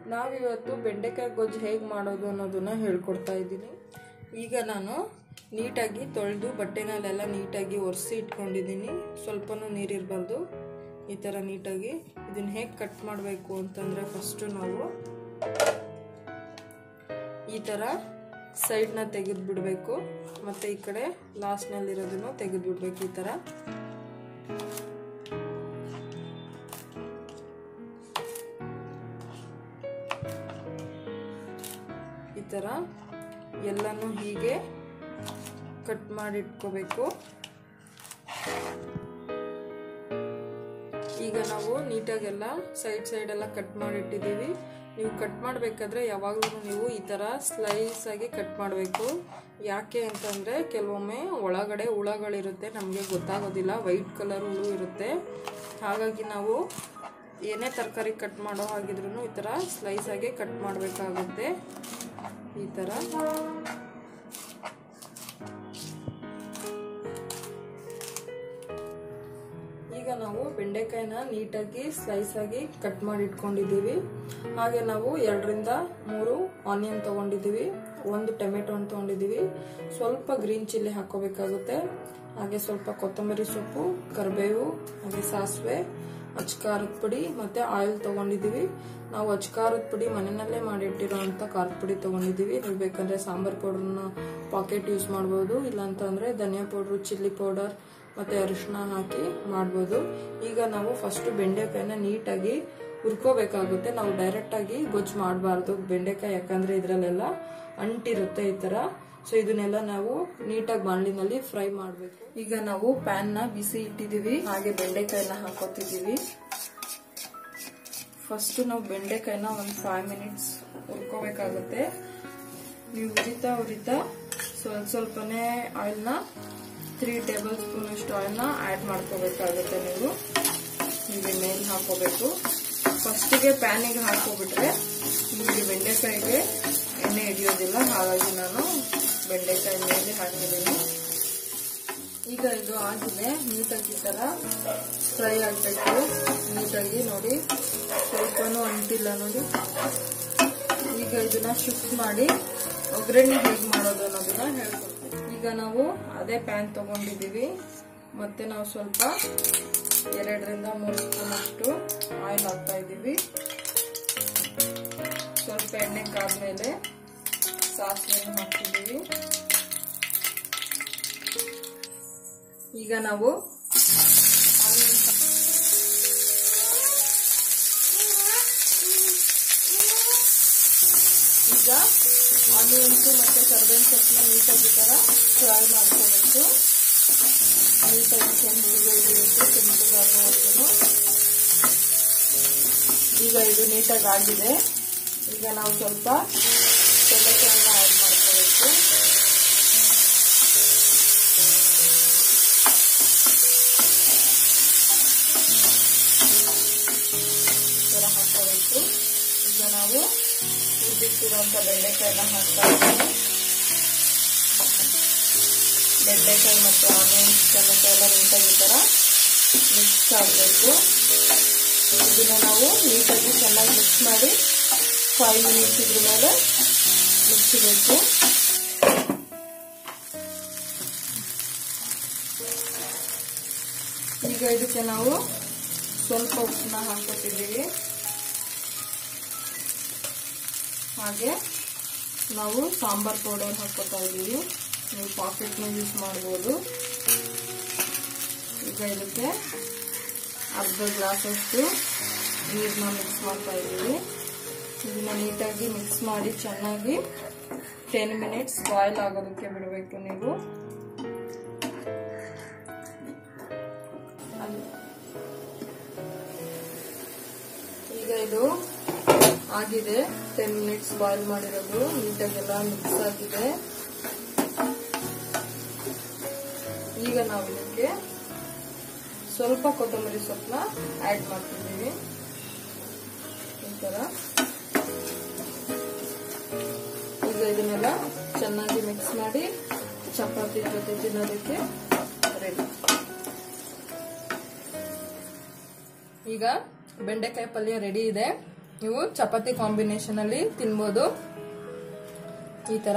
ನಾವಿವತ್ತು ಬೆಂಡೆಕಾಯಿ ಗೊಜ್ಜು ಹೇಗೆ ಮಾಡೋದು ಅನ್ನೋದನ್ನ ಹೇಳ್ಕೊಡ್ತಾ ಇದ್ದೀನಿ ಈಗ ನಾನು ನೀಟಾಗಿ ತೊಳೆದು ಬಟ್ಟೆನಲ್ಲೆಲ್ಲ ನೀಟಾಗಿ ಒರೆಸಿ ಇಟ್ಕೊಂಡಿದ್ದೀನಿ ಸ್ವಲ್ಪನೂ ನೀರಿರಬಾರ್ದು ಈ ಥರ ನೀಟಾಗಿ ಇದನ್ನ ಹೇಗೆ ಕಟ್ ಮಾಡಬೇಕು ಅಂತಂದರೆ ಫಸ್ಟು ನಾವು ಈ ಥರ ಸೈಡ್ನ ತೆಗೆದು ಬಿಡಬೇಕು ಮತ್ತು ಈ ಕಡೆ ಲಾಸ್ಟ್ನಲ್ಲಿರೋದನ್ನು ತೆಗೆದು ಬಿಡಬೇಕು ಈ ಥರ ಈ ಥರ ಎಲ್ಲನೂ ಹೀಗೆ ಕಟ್ ಮಾಡಿ ಇಟ್ಕೋಬೇಕು ಈಗ ನಾವು ನೀಟಾಗೆಲ್ಲ ಸೈಡ್ ಸೈಡ್ ಎಲ್ಲ ಕಟ್ ಮಾಡಿ ಇಟ್ಟಿದ್ದೀವಿ ನೀವು ಕಟ್ ಮಾಡಬೇಕಾದ್ರೆ ಯಾವಾಗಲೂ ನೀವು ಈ ಥರ ಸ್ಲೈಸ್ ಆಗಿ ಕಟ್ ಮಾಡಬೇಕು ಯಾಕೆ ಅಂತಂದರೆ ಕೆಲವೊಮ್ಮೆ ಒಳಗಡೆ ಹುಳಗಳಿರುತ್ತೆ ನಮಗೆ ಗೊತ್ತಾಗೋದಿಲ್ಲ ವೈಟ್ ಕಲರ್ ಹುಳು ಇರುತ್ತೆ ಹಾಗಾಗಿ ನಾವು ಏನೇ ತರಕಾರಿ ಕಟ್ ಮಾಡೋ ಹಾಗಿದ್ರೂ ಈ ಥರ ಸ್ಲೈಸ್ ಆಗಿ ಕಟ್ ಮಾಡಬೇಕಾಗುತ್ತೆ ಈ ಥರ ಈಗ ನಾವು ಬೆಂಡೆಕಾಯಿನ ನೀಟಾಗಿ ಸ್ಲೈಸ್ ಆಗಿ ಕಟ್ ಮಾಡಿ ಇಟ್ಕೊಂಡಿದ್ದೀವಿ ಹಾಗೆ ನಾವು ಎರಡರಿಂದ ಮೂರು ಆನಿಯನ್ ತಗೊಂಡಿದ್ದೀವಿ ಒಂದು ಟೊಮೆಟೊ ಹಣ್ಣು ತಗೊಂಡಿದ್ದೀವಿ ಸ್ವಲ್ಪ ಗ್ರೀನ್ ಚಿಲ್ಲಿ ಹಾಕೋಬೇಕಾಗುತ್ತೆ ಹಾಗೆ ಸ್ವಲ್ಪ ಕೊತ್ತಂಬರಿ ಸೊಪ್ಪು ಕರಿಬೇವು ಹಾಗೆ ಸಾಸಿವೆ ಅಚ್ಕಾರದ ಪುಡಿ ಮತ್ತೆ ಆಯಿಲ್ ತಗೊಂಡಿದ್ದೀವಿ ನಾವು ಅಚ್ಕಾರದ ಪುಡಿ ಮನೆಯಲ್ಲೇ ಮಾಡಿಟ್ಟಿರೋ ಅಂತ ಖಾರದ ಪುಡಿ ತಗೊಂಡಿದ್ದೀವಿ ನೀವು ಬೇಕಂದ್ರೆ ಸಾಂಬಾರ್ ಪೌಡರ್ನ ಪಾಕೆಟ್ ಯೂಸ್ ಮಾಡ್ಬೋದು ಇಲ್ಲಾಂತಂದ್ರೆ ಧನಿಯಾ ಪೌಡ್ರು ಚಿಲ್ಲಿ ಪೌಡರ್ ಮತ್ತೆ ಅರಿಶಿನ ಹಾಕಿ ಮಾಡ್ಬೋದು ಈಗ ನಾವು ಫಸ್ಟ್ ಬೆಂಡೆಕಾಯಿನ ನೀಟಾಗಿ ಹುರ್ಕೋಬೇಕಾಗುತ್ತೆ ನಾವು ಡೈರೆಕ್ಟ್ ಆಗಿ ಗೊಜ್ಜು ಮಾಡಬಾರ್ದು ಬೆಂಡೆಕಾಯಿ ಯಾಕಂದ್ರೆ ಇದ್ರಲ್ಲೆಲ್ಲ ಅಂಟಿರುತ್ತೆ ಈ ತರ ಸೊ ಇದನ್ನೆಲ್ಲ ನಾವು ನೀಟಾಗಿ ಬಾಣಲಿನಲ್ಲಿ ಫ್ರೈ ಮಾಡಬೇಕು ಈಗ ನಾವು ಪ್ಯಾನ್ ನ ಬಿಸಿ ಇಟ್ಟಿದೀವಿ ಹಾಗೆ ಬೆಂಡೆಕಾಯಿನ ಹಾಕೋತಿದೀವಿ ಫಸ್ಟ್ ನಾವು ಬೆಂಡೆಕಾಯಿನ ಒಂದು ಫೈವ್ ಮಿನಿಟ್ಸ್ ಹುರ್ಕೋಬೇಕಾಗುತ್ತೆ ನೀವು ಉರಿತಾ ಉರಿತಾ ಸ್ವಲ್ಪ ಸ್ವಲ್ಪನೇ ಆಯಿಲ್ನ ತ್ರೀ ಟೇಬಲ್ ಸ್ಪೂನ್ ಅಷ್ಟು ಆಯಿಲ್ನ ಆ್ಯಡ್ ಮಾಡ್ಕೋಬೇಕಾಗುತ್ತೆ ನೀವು ಹೀಗೆ ಮೇಲೆ ಹಾಕೋಬೇಕು ಫಸ್ಟಿಗೆ ಪ್ಯಾನಿಗೆ ಹಾಕೋಬಿಟ್ರೆ ನಿಮಗೆ ಬೆಂಡೆಕಾಯಿಗೆ ಎಣ್ಣೆ ಹಿಡಿಯೋದಿಲ್ಲ ಹಾಗಾಗಿ ನಾನು ಬೆಂಡೆಕಾಯಿ ಮೇಲೆ ಹಾಕಿದ್ದೀನಿ ಈಗ ಇದು ಆಗಿದೆ ನೀಟಾಗಿ ಈ ಥರ ಫ್ರೈ ಆಗಬೇಕು ನೀಟಾಗಿ ನೋಡಿ ಸ್ವಲ್ಪನೂ ಅಂಟಿಲ್ಲ ನೋಡಿ ಈಗ ಇದನ್ನ ಶಿಫ್ಟ್ ಮಾಡಿ ಒಗ್ಗರಣೆ ಹೇಗೆ ಮಾಡೋದು ಅನ್ನೋದನ್ನ ಹೇಳ್ಕೊಡ್ತೀನಿ ಈಗ ನಾವು ಅದೇ ಪ್ಯಾನ್ ತಗೊಂಡಿದ್ದೀವಿ ಮತ್ತೆ ನಾವು ಸ್ವಲ್ಪ ಎರಡರಿಂದ ಮೂರು ಸ್ಪೂನ್ ಅಷ್ಟು ಆಯಿಲ್ ಹಾಕ್ತಾ ಇದ್ದೀವಿ ಸ್ವಲ್ಪ ಎಣ್ಣೆ ಕಾದ್ಮೇಲೆ ಸಾಸಿವೆಯನ್ನು ಹಾಕ್ತಿದ್ದೀವಿ ಈಗ ನಾವು ಈಗ ಆನಿಯನ್ಸು ಮತ್ತೆ ಕರ್ಬೇವಿನ ಸೊಪ್ಪನ್ನ ನೀಟಾಗಿ ಥರ ಫ್ರೈ ಮಾಡ್ಕೋಬೇಕು ನೀಟಾಗಿ ಕೆಂಪಿಗೆ ಇರುತ್ತೆ ಕೆಂಪಿಗಾಗೋವರೆಗೂ ಈಗ ಇದು ನೀಟಾಗಿ ಆಗಿದೆ ಈಗ ನಾವು ಸ್ವಲ್ಪ ತೆಲಕೆಯನ್ನು ಆ್ಯಡ್ ಮಾಡ್ಕೋಬೇಕು ಥರ ಹಾಕೋಬೇಕು ಈಗ ನಾವು ಹುರಿದಿಟ್ಟಿರುವಂಥ ಬೆಂಡೆಕಾಯಿನ ಹಾಕ್ತಾ ಇದ್ದೀವಿ ಬೆಂಡೆಕಾಯಿ ಮತ್ತು ಆನಿಯನ್ಸ್ ಟೊಮೆಟೊ ಎಲ್ಲ ನೀಟಾಗಿ ಈ ಥರ ಮಿಕ್ಸ್ ಆಗಬೇಕು ಇದನ್ನು ನಾವು ನೀಟಾಗಿ ಚೆನ್ನಾಗಿ ಮಿಕ್ಸ್ ಮಾಡಿ ಫೈವ್ ಮಿನಿಟ್ಸ್ ಇದ್ರ ಮೇಲೆ ಮುಚ್ಚಬೇಕು ಈಗ ಇದಕ್ಕೆ ನಾವು ಸ್ವಲ್ಪ ಉಪ್ಪನ್ನ ಹಾಕೋತಿದ್ದೀವಿ ಹಾಗೆ ನಾವು ಸಾಂಬಾರ್ ಪೌಡರ್ ಹಾಕೋತಾ ಇದ್ದೀವಿ ನೀವು ಪಾಕೆಟ್ನ ಯೂಸ್ ಮಾಡ್ಬೋದು ಈಗ ಇದಕ್ಕೆ ಅರ್ಧ ಗ್ಲಾಸಷ್ಟು ನೀರನ್ನ ಮಿಕ್ಸ್ ಮಾಡ್ತಾ ಇದ್ದೀವಿ ಇದನ್ನ ನೀಟಾಗಿ ಮಿಕ್ಸ್ ಮಾಡಿ ಚೆನ್ನಾಗಿ ಟೆನ್ ಮಿನಿಟ್ಸ್ ಬಾಯ್ಲ್ ಆಗೋದಕ್ಕೆ ಬಿಡಬೇಕು ನೀವು ಈಗ ಇದು ಆಗಿದೆ ಟೆನ್ ಮಿನಿಟ್ಸ್ ಬಾಯ್ಲ್ ಮಾಡಿರೋದು ನೀಟಾಗೆಲ್ಲ ಮಿಕ್ಸ್ ಆಗಿದೆ ಈಗ ನಾವು ಇದಕ್ಕೆ ಸ್ವಲ್ಪ ಕೊತ್ತಂಬರಿ ಸೊಪ್ಪನ್ನ ಆ್ಯಡ್ ಮಾಡ್ತಿದ್ದೀವಿ ಈ ಥರ ಈಗ ಇದನ್ನೆಲ್ಲ ಚೆನ್ನಾಗಿ ಮಿಕ್ಸ್ ಮಾಡಿ ಚಪಾತಿ ಜೊತೆ ತಿನ್ನೋದಕ್ಕೆ ರೆಡಿ ಈಗ ಬೆಂಡೆಕಾಯಿ ಪಲ್ಯ ರೆಡಿ ಇದೆ ನೀವು ಚಪಾತಿ ಕಾಂಬಿನೇಷನ್ ಅಲ್ಲಿ ತಿನ್ಬೋದು ಈ ತರ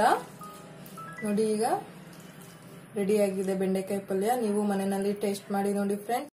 ನೋಡಿ ಈಗ ರೆಡಿ ಆಗಿದೆ ಬೆಂಡೆಕಾಯಿ ಪಲ್ಯ ನೀವು ಮನೆಯಲ್ಲಿ ಟೇಸ್ಟ್ ಮಾಡಿ ನೋಡಿ ಫ್ರೆಂಡ್